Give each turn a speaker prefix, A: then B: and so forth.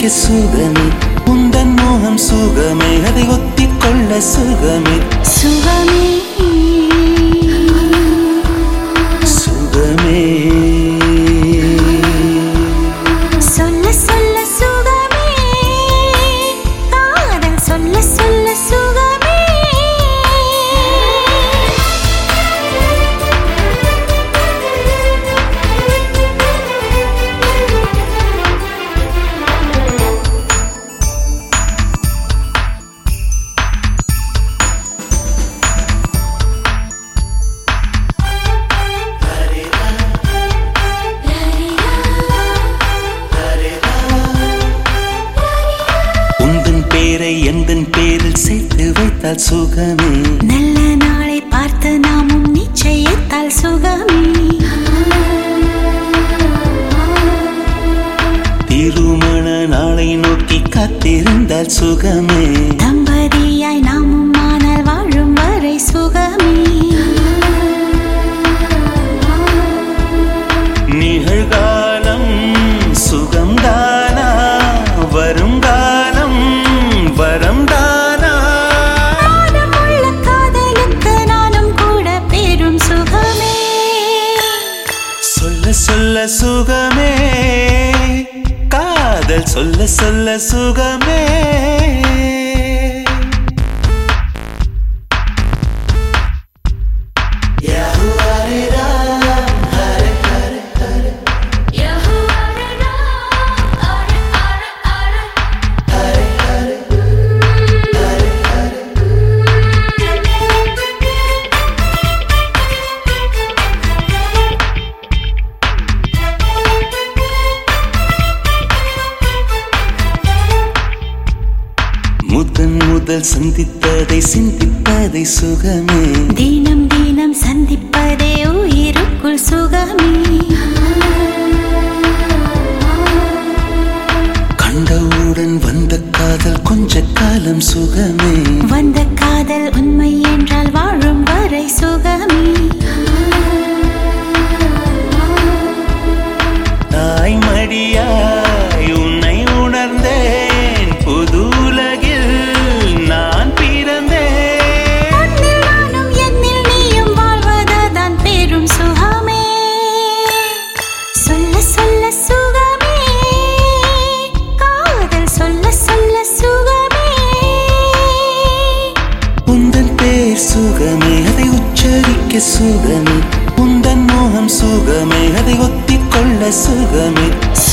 A: உச்சரிக்க சுகமே உந்தன் மோகம் சுகமே அதை ஒத்திக்கொள்ள சுகமே
B: சுகமே
A: சுகமே
B: சொல்ல சொல்ல சுகமே காதல் சொல்ல சொல்ல சுகமே
A: உந்தன் பேரை எந்தன் பேரில் சேர்த்து வைத்தால் சுகமே
B: நல்ல நாளை பார்த்து நாமும் நிச்சயத்தால் சுகமே
A: திருமண நாளை நோக்கி காத்திருந்தால் சுகமே
B: தம்பதியாய் நாமும் ஆனால் வாழும் வரை சுகமே
A: நிகழ்காலம் சுகம்தானா வருங்காலம் வரம்தானா
B: மானமுள்ள காதலுக்கு நானும் கூட பெரும் சுகமே
A: சொல்ல சொல்ல சுகமே காதல் சொல்ல சொல்ல சுகமே முதன் முதல் சந்தித்ததை சிந்திப்பதை சுகமே
B: தினம் தினம் சந்திப்பதே உயிருக்குள் சுகமே
A: கண்டவுடன் வந்த காதல் கொஞ்ச காலம் சுகமே
B: வந்த காதல் உண்மை என்றால் வாழும் வரை சுகமே
A: தாய் மடியாய் உன்னை உணர்ந்தேன் புது உலகில் நான் பிறந்தேன்
B: உன்னில் நானும் என்னில் நீயும் வாழ்வதுதான் பெரும் சுகமே சொல்ல சொல்ல சுகமே காதல் சொல்ல சொல்ல சுகமே
A: உந்தன் பேர் சுகமே அதை உச்சரிக்க சுகமே உந்தன் மோகம் சுகமே அதை ஒத்திக்கொள்ள சுகமே